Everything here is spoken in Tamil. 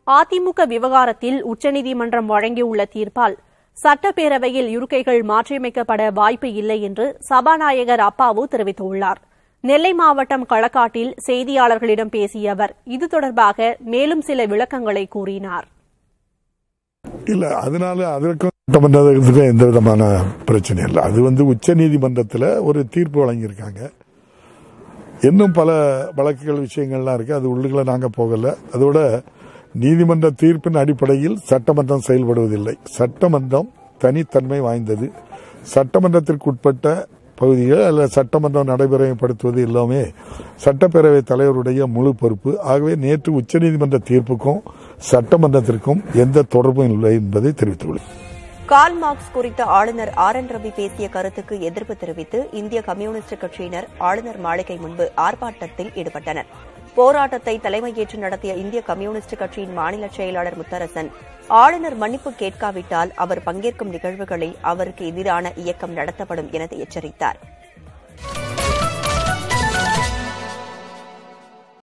அதிமுக விவகாரத்தில் உச்சநீதிமன்றம் வழங்கியுள்ள தீர்ப்பால் சட்டப்பேரவையில் இருக்கைகள் மாற்றியமைக்கப்பட வாய்ப்பு இல்லை என்று சபாநாயகர் அப்பாவு தெரிவித்துள்ளார் நெல்லை மாவட்டம் களக்காட்டில் செய்தியாளர்களிடம் பேசிய அவர் இது தொடர்பாக மேலும் சில விளக்கங்களை கூறினார் இல்ல அதனால அதற்கும் சட்டமன்றத்துக்கும் எந்த விதமான பிரச்சனை இல்லை அது வந்து உச்ச நீதிமன்றத்தில் ஒரு தீர்ப்பு வழங்கியிருக்காங்க இன்னும் பல வழக்குகள் விஷயங்கள்லாம் இருக்கு அது உள்ளுக்குள்ள நாங்க போகல அதோட நீதிமன்ற தீர்ப்பின் அடிப்படையில் சட்டமன்றம் செயல்படுவதில்லை சட்டமன்றம் தனித்தன்மை வாய்ந்தது சட்டமன்றத்திற்கு உட்பட்ட பகுதிகள் அல்ல சட்டமன்றம் நடைமுறைப்படுத்துவது எல்லாமே சட்டப்பேரவை தலைவருடைய முழு பொறுப்பு ஆகவே நேற்று உச்சநீதிமன்ற தீர்ப்புக்கும் சட்டமன்றத்திற்கும் எந்த தொடர்பும் இல்லை என்பதை தெரிவித்துள்ளேன் கால் மார்க்ஸ் குறித்த ஆளுநர் ஆர் என் ரவி பேசிய கருத்துக்கு எதிர்ப்பு தெரிவித்து இந்திய கம்யூனிஸ்ட் கட்சியினர் ஆளுநர் மாளிகை முன்பு ஆர்ப்பாட்டத்தில் ஈடுபட்டனர் போராட்டத்தை தலைமையேற்று நடத்திய இந்திய கம்யூனிஸ்ட் கட்சியின் மாநில செயலாளர் முத்தரசன் ஆளுநர் மன்னிப்பு கேட்காவிட்டால் அவர் பங்கேற்கும் நிகழ்வுகளில் அவருக்கு எதிரான இயக்கம் நடத்தப்படும் என எச்சரித்தார்